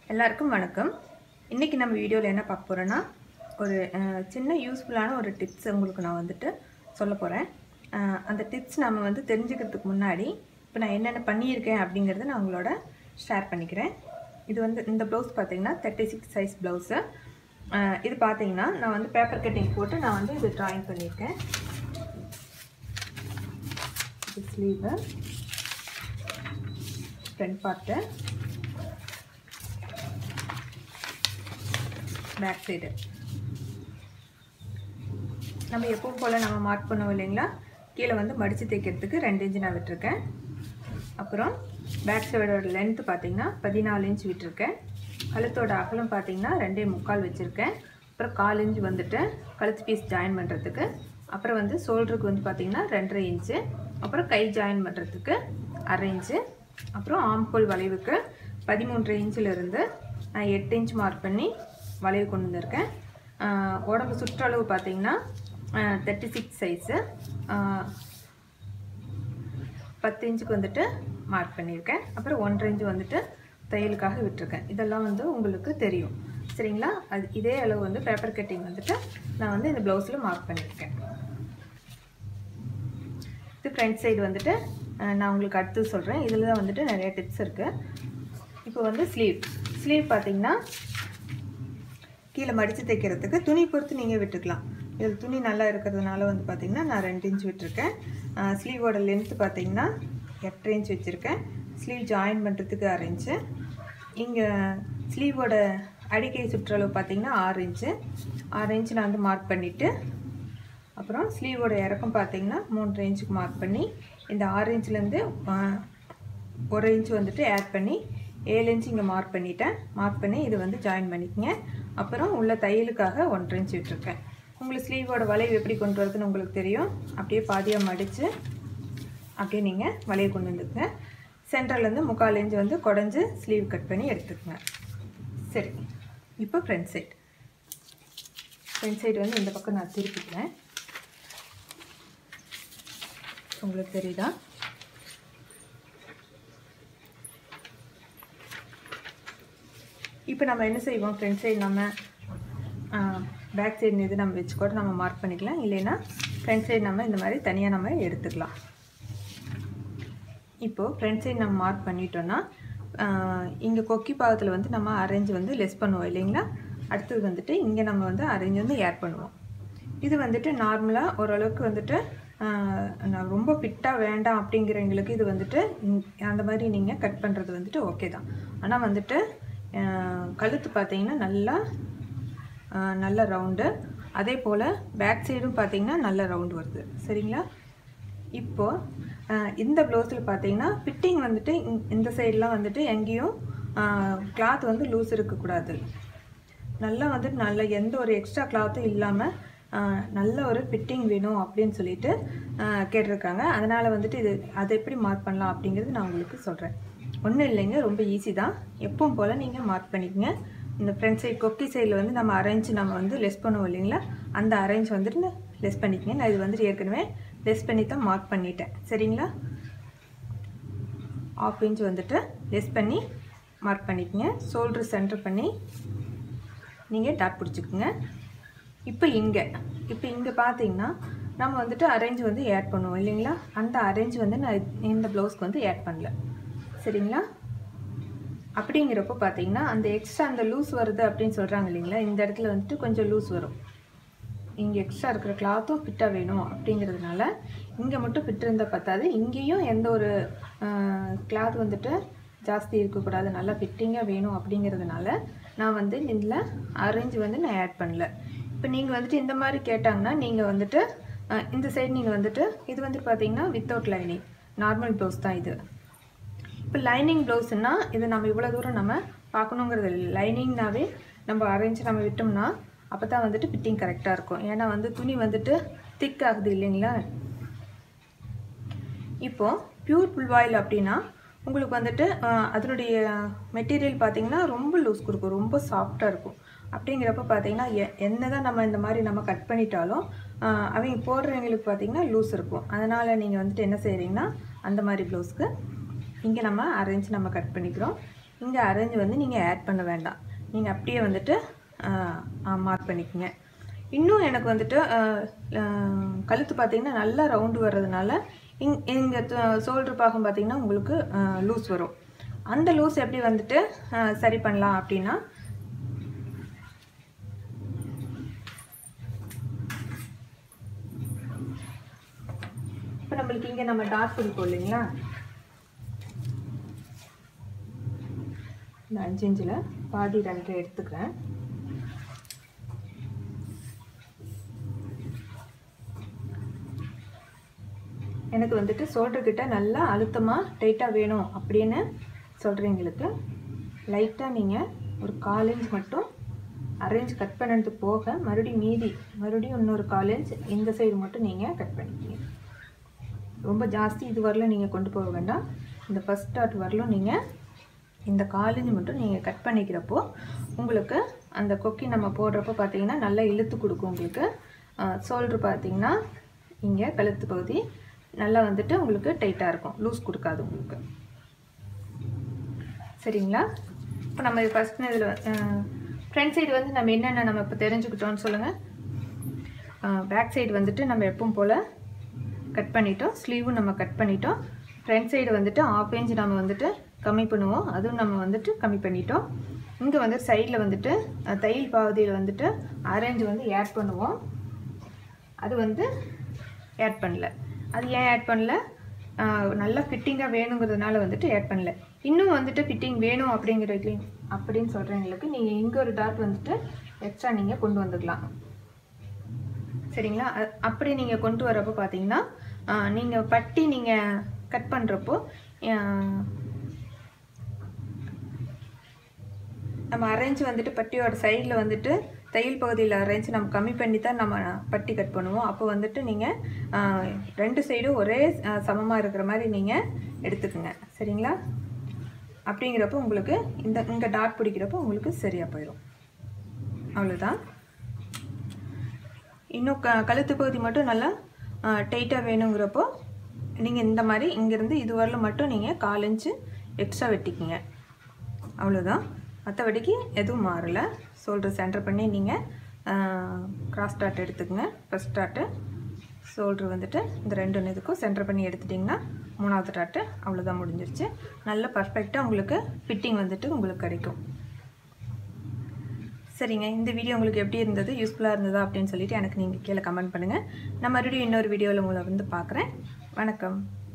எல்லாருக்கும் வணக்கம் இன்றைக்கி நம்ம வீடியோவில் என்ன பார்க்க போகிறோன்னா ஒரு அஹ், சின்ன யூஸ்ஃபுல்லான ஒரு டிப்ஸ் உங்களுக்கு நான் வந்துட்டு சொல்ல போகிறேன் அந்த டிப்ஸ் நம்ம வந்து தெரிஞ்சுக்கிறதுக்கு முன்னாடி இப்போ நான் என்னென்ன பண்ணியிருக்கேன் அப்படிங்கிறத நான் உங்களோட ஷேர் பண்ணிக்கிறேன் இது வந்து இந்த ப்ளவுஸ் பார்த்தீங்கன்னா தேர்ட்டி சிக்ஸ் சைஸ் ப்ளவுஸு இது பார்த்தீங்கன்னா நான் வந்து பேப்பர் கட்டிங் போட்டு நான் வந்து இது ட்ராயிங் பண்ணியிருக்கேன் இது sleeve front part back side நம்ம எப்பவும் போல் நம்ம மார்க் பண்ணுவோம் இல்லைங்களா கீழே வந்து மடித்து தைக்கிறதுக்கு ரெண்டு இன்ச்சு நான் விட்டுருக்கேன் அப்புறம் பேக் சைடோட லென்த்து பார்த்தீங்கன்னா பதினாலு இன்ச் விட்டுருக்கேன் கழுத்தோட அகலம் பார்த்தீங்கன்னா ரெண்டே முக்கால் வச்சுருக்கேன் அப்புறம் கால் இன்ச் வந்துட்டு கழுத்து பீஸ் ஜாயின் பண்ணுறதுக்கு அப்புறம் வந்து ஷோல்டருக்கு வந்து பார்த்தீங்கன்னா ரெண்டரை இன்ச்சு அப்புறம் கை ஜாயின் பண்ணுறதுக்கு அரை இன்ச்சு அப்புறம் ஆம்கோல் வளைவுக்கு பதிமூன்றரை இன்ச்சிலிருந்து நான் எட்டு இன்ச் மார்க் பண்ணி வளைவு கொண்டு வந்திருக்கேன் ஆஹ் உடம்பு சுற்றளவு பார்த்தீங்கன்னா தேர்ட்டி சிக்ஸ் சைஸு பத்து இன்ச்சுக்கு வந்துட்டு மார்க் பண்ணியிருக்கேன் அப்புறம் ஒன்றரை இன்ச்சு வந்துட்டு தையலுக்காக விட்டுருக்கேன் இதெல்லாம் வந்து உங்களுக்கு தெரியும் சரிங்களா அது இதே அளவு வந்து பேப்பர் கட்டிங் வந்துட்டு நான் வந்து இந்த ப்ளவுஸில் மார்க் பண்ணியிருக்கேன் இது ஃப்ரண்ட் சைடு வந்துட்டு அஹ், நான் உங்களுக்கு அடுத்து சொல்கிறேன் இதில் தான் வந்துட்டு நிறைய டிப்ஸ் இருக்குது இப்போ வந்து ஸ்லீவ் ஸ்லீவ் பார்த்தீங்கன்னா கீழே மடித்து தைக்கிறதுக்கு துணி பொறுத்து நீங்கள் விட்டுக்கலாம் இதில் துணி நல்லா இருக்கிறதுனால வந்து பார்த்திங்கன்னா நான் ரெண்டு இன்ச் விட்டுருக்கேன் ஸ்லீவோட லென்த்து பார்த்தீங்கன்னா எட்டரை இன்ச் வச்சுருக்கேன் ஸ்லீவ் ஜாயின் பண்ணுறதுக்கு அரை இன்ச்சு இங்கே ஸ்லீவோட அடிக்கை சுற்றளவு பார்த்தீங்கன்னா ஆறு இன்ச்சு ஆறு இன்ச்சு நான் வந்து மார்க் பண்ணிவிட்டு அப்புறம் ஸ்லீவோட இறக்கம் பார்த்தீங்கன்னா மூன்றரை இன்ச்சுக்கு மார்க் பண்ணி இந்த ஆறு இன்ச்லேருந்து ஒரு இன்ச் வந்துட்டு ஆட் பண்ணி ஏழு இன்ச் இங்கே மார்க் பண்ணிட்டேன் மார்க் பண்ணி இது வந்து ஜாயின் பண்ணிக்கங்க அப்புறம் உள்ள தையலுக்காக ஒன்றரை இன்ச் விட்டுருக்கேன் உங்களுக்கு ஸ்லீவோட வளைவு எப்படி கொண்டு வரதுன்னு உங்களுக்கு தெரியும் அப்படியே பாதியாக மடித்து அப்படியே நீங்கள் வளைவு கொண்டு வந்துக்குங்க சென்டர்லேருந்து முக்கால் இன்ச் வந்து குடஞ்சி ஸ்லீவ் கட் பண்ணி எடுத்துக்கங்க சரி இப்போ ஃப்ரண்ட் சைட் ஃப்ரண்ட் சைடு வந்து இந்த பக்கம் நான் திருப்பிக்கிறேன் உங்களுக்கு தெரியுதா இப்போ நம்ம என்ன செய்வோம் ஃப்ரண்ட் சைடு நம்ம பேக் சைடு இது நம்ம வச்சு கூட நம்ம மார்க் பண்ணிக்கலாம் இல்லைன்னா ஃப்ரண்ட் சைடு நம்ம இந்த மாதிரி தனியாக நம்ம எடுத்துக்கலாம் இப்போது ஃப்ரண்ட் சைடு நம்ம மார்க் பண்ணிட்டோன்னா இங்கே கொக்கி பாகத்தில் வந்து நம்ம அரேஞ்ச் வந்து லெஸ் பண்ணுவோம் இல்லைங்களா அடுத்தது வந்துட்டு இங்கே நம்ம வந்து அரேஞ்ச் வந்து ஏர் பண்ணுவோம் இது வந்துட்டு நார்மலாக ஓரளவுக்கு வந்துட்டு ஆஹ், நான் ரொம்ப ஃபிட்டாக வேண்டாம் அப்படிங்கிறவங்களுக்கு இது வந்துட்டு இந்- அந்த மாதிரி நீங்கள் கட் பண்ணுறது வந்துட்டு ஓகே தான் ஆனால் வந்துட்டு ஆஹ், கழுத்து பார்த்தீங்கன்னா நல்லா ஆஹ், நல்ல ரவுண்டு அதே போல் பேக் சைடும் பார்த்தீங்கன்னா நல்ல ரவுண்டு வருது சரிங்களா இப்போது ஆஹ், இந்த ப்ளவுஸில் பார்த்தீங்கன்னா ஃபிட்டிங் வந்துட்டு இந்த- இந்த சைடெலாம் வந்துட்டு எங்கேயும் கிளாத் வந்து லூஸ் இருக்கக்கூடாது நல்லா வந்துட்டு நல்ல எந்த ஒரு எக்ஸ்ட்ரா கிளாத்தும் இல்லாமல் நல்ல ஒரு ஃபிட்டிங் வேணும் அப்படின்னு சொல்லிட்டு ஆஹ், கேட்டிருக்காங்க அதனால் வந்துட்டு இது அதை எப்படி மார்க் பண்ணலாம் அப்படிங்கிறது நான் உங்களுக்கு சொல்கிறேன் ஒன்றும் இல்லைங்க ரொம்ப ஈஸி தான் எப்பவும் போல் நீங்கள் மார்க் பண்ணிக்கங்க இந்த ஃப்ரண்ட் சைடு கொக்கி சைடில் வந்து நம்ம அரேஞ்ச் நம்ம வந்து லெஸ் பண்ணுவோம் இல்லைங்களா அந்த அரேஞ்ச் வந்துட்டு லெஸ் பண்ணிக்கங்க நான் இது வந்துட்டு ஏற்கனவே லெஸ் பண்ணி தான் மார்க் பண்ணிட்டேன் சரிங்களா ஆஃப் இன்ச் வந்துட்டு லெஸ் பண்ணி மார்க் பண்ணிக்கங்க ஷோல்டர் சென்டர் பண்ணி நீங்கள் டாட் பிடிச்சிக்குங்க இப்போ இங்கே இப்போ இங்கே பார்த்தீங்கன்னா நம்ம வந்துட்டு அரேஞ்ச் வந்து ஆட் பண்ணுவோம் இல்லைங்களா அந்த அரேஞ்ச் வந்து நான் இந்த ப்ளவுஸ்க்கு வந்து ஆட் பண்ணல சரிங்களா அப்படிங்கிறப்போ பார்த்தீங்கன்னா அந்த எக்ஸ்ட்ரா அந்த லூஸ் வருது அப்படின்னு சொல்கிறாங்க இல்லைங்களா இந்த இடத்துல வந்துட்டு கொஞ்சம் லூஸ் வரும் இங்கே எக்ஸ்ட்ரா இருக்கிற கிளாத்தும் ஃபிட்டாக வேணும் அப்படிங்கிறதுனால இங்கே மட்டும் ஃபிட் இருந்தால் பத்தாது இங்கேயும் எந்த ஒரு கிளாத் வந்துட்டு ஜாஸ்தி இருக்கக்கூடாது நல்லா ஃபிட்டிங்காக வேணும் அப்படிங்கிறதுனால நான் வந்து இதில் அரேஞ்ச் வந்து நான் ஆட் பண்ணல இப்போ நீங்கள் வந்துட்டு இந்த மாதிரி கேட்டாங்கன்னா நீங்கள் வந்துட்டு அஹ், இந்த சைடு நீங்கள் வந்துட்டு இது வந்து பார்த்தீங்கன்னா வித்தவுட் லைனிங் நார்மல் ப்ளவுஸ் தான் இது இப்போ லைனிங் ப்ளவுஸ்னா இது நம்ம இவ்வளோ தூரம் நம்ம பார்க்கணுங்கிறது இல்லை லைனிங்னாவே நம்ம அரேஞ்ச் நம்ம விட்டோம்னா அப்போ தான் வந்துட்டு ஃபிட்டிங் கரெக்டாக இருக்கும் ஏன்னா வந்து துணி வந்துட்டு திக் ஆகுது இல்லைங்களா இப்போது பியூர் புல்வாயில் அப்படின்னா உங்களுக்கு வந்துட்டு அஹ், அதனுடைய மெட்டீரியல் பார்த்தீங்கன்னா ரொம்ப லூஸ் கொடுக்கும் ரொம்ப சாஃப்டாக இருக்கும் அப்படிங்கிறப்ப பார்த்தீங்கன்னா எ- என்னதான் நம்ம இந்த மாதிரி நம்ம கட் பண்ணிட்டாலும் அஹ், அவங்க போடுறவங்களுக்கு பார்த்தீங்கன்னா லூஸ் இருக்கும் அதனால் நீங்கள் வந்துட்டு என்ன செய்கிறீங்கன்னா அந்த மாதிரி ப்ளவுஸ்க்கு இங்கே நம்ம அரேஞ்ச் நம்ம கட் பண்ணிக்கிறோம் இங்கே அரேஞ்ச் வந்து நீங்கள் ஆட் பண்ண வேண்டாம் நீங்கள் அப்படியே வந்துட்டு மார்க் பண்ணிக்கோங்க இன்னும் எனக்கு வந்துட்டு ஆஹ், ஆஹ், கழுத்து பார்த்தீங்கன்னா நல்லா ரவுண்டு வர்றதுனால இங் இங்கே ஷோல்டர் பாகம் பார்த்தீங்கன்னா உங்களுக்கு லூஸ் வரும் அந்த லூஸ் எப்படி வந்துட்டு ஆஹ், சரி பண்ணலாம் அப்படின்னா இப்போ நம்மளுக்கு இங்கே நம்ம டாட் பிடிப்போம் இல்லைங்களா இந்த அஞ்சு இன்ச்சில் பாதி ரெண்டு எடுத்துக்கிறேன் எனக்கு வந்துட்டு ஷோல்டர் கிட்ட நல்லா அழுத்தமாக டைட்டாக வேணும் அப்படின்னு சொல்கிறீங்களுக்கு லைட்டாக நீங்கள் ஒரு கால் இன்ச் மட்டும் அரேஞ்ச் கட் பண்ணது போக மறுபடியும் மீதி மறுபடியும் இன்னொரு கால் இன்ச் இந்த சைடு மட்டும் நீங்கள் கட் பண்ணிக்கிங்க ரொம்ப ஜாஸ்தி இது வரலும் நீங்கள் கொண்டு போக வேண்டாம் இந்த ஃபஸ்ட் டாட் வரலும் நீங்கள் இந்த காலேஜ் மட்டும் நீங்கள் கட் பண்ணிக்கிறப்போ உங்களுக்கு அந்த கொக்கி நம்ம போடுறப்போ பார்த்தீங்கன்னா நல்லா இழுத்து கொடுக்கும் உங்களுக்கு ஷோல்ட்ரு பார்த்தீங்கன்னா இங்கே கழுத்து பகுதி நல்லா வந்துட்டு உங்களுக்கு டைட்டாக இருக்கும் லூஸ் கொடுக்காது உங்களுக்கு சரிங்களா இப்போ நம்ம இது ஃபஸ்ட் இதில் ஃப்ரண்ட் சைடு வந்து நம்ம என்னென்ன நம்ம இப்போ தெரிஞ்சுக்கிட்டோம்னு சொல்லுங்கள் பேக் சைடு வந்துட்டு நம்ம எப்பவும் போல் கட் பண்ணிட்டோம் ஸ்லீவும் நம்ம கட் பண்ணிட்டோம் ஃப்ரண்ட் சைடு வந்துட்டு ஆஃப் இன்ச் நம்ம வந்துட்டு கம்மி பண்ணுவோம் அதுவும் நம்ம வந்துட்டு கம்மி பண்ணிட்டோம் இங்கே வந்து சைடில் வந்துட்டு அஹ், தையல் பாவதியில் வந்துட்டு அரேஞ்ச் வந்து ஆட் பண்ணுவோம் அது வந்து ஆட் பண்ணல அது ஏன் ஆட் பண்ணல ஆஹ், நல்லா ஃபிட்டிங்காக வேணுங்கிறதுனால வந்துட்டு ஆட் பண்ணல இன்னும் வந்துட்டு ஃபிட்டிங் வேணும் அப்படிங்கிறது அப்படின்னு சொல்கிறவங்களுக்கு நீங்கள் இங்கே ஒரு டாட் வந்துட்டு எக்ஸ்ட்ரா நீங்கள் கொண்டு வந்துக்கலாம் சரிங்களா அ- அப்படி நீங்கள் கொண்டு வரப்போ பார்த்தீங்கன்னா நீங்கள் பட்டி நீங்கள் கட் பண்ணுறப்போ நம்ம அரேஞ்ச் வந்துட்டு பட்டியோட சைடில் வந்துட்டு தையல் பகுதியில் அரேஞ்ச் நம்ம கம்மி பண்ணி தான் நம்ம பட்டி கட் பண்ணுவோம் அப்போ வந்துட்டு நீங்கள் ரெண்டு சைடும் ஒரே சமமாக இருக்கிற மாதிரி நீங்கள் எடுத்துக்கோங்க சரிங்களா அப்படிங்கிறப்போ உங்களுக்கு இந்த இங்கே டாட் பிடிக்கிறப்போ உங்களுக்கு சரியாக போயிடும் அவ்வளோதான் இன்னும் க கழுத்து பகுதி மட்டும் நல்லா டைட்டாக வேணுங்கிறப்போ நீங்கள் இந்த மாதிரி இங்கேருந்து இது வரலும் மட்டும் நீங்கள் கால் இன்ச்சு எக்ஸ்ட்ரா வெட்டிக்கிங்க அவ்வளோதான் மற்றபடிக்கு எதுவும் மாறலை ஷோல்டர் சென்டர் பண்ணி நீங்கள் கிராஸ் டாட் எடுத்துக்கங்க ஃபஸ்ட் டாட்டு ஷோல்டர் வந்துட்டு இந்த ரெண்டு இதுக்கும் சென்டர் பண்ணி எடுத்துட்டிங்கன்னா மூணாவது டாட்டு அவ்வளோதான் முடிஞ்சிருச்சு நல்ல பர்ஃபெக்டாக உங்களுக்கு ஃபிட்டிங் வந்துட்டு உங்களுக்கு கிடைக்கும் சரிங்க இந்த வீடியோ உங்களுக்கு எப்படி இருந்தது யூஸ்ஃபுல்லாக இருந்ததா அப்படின்னு சொல்லிட்டு எனக்கு நீங்கள் கீழே கமெண்ட் பண்ணுங்கள் நான் மறுபடியும் இன்னொரு வீடியோவில் உங்களை வந்து பார்க்குறேன் வணக்கம்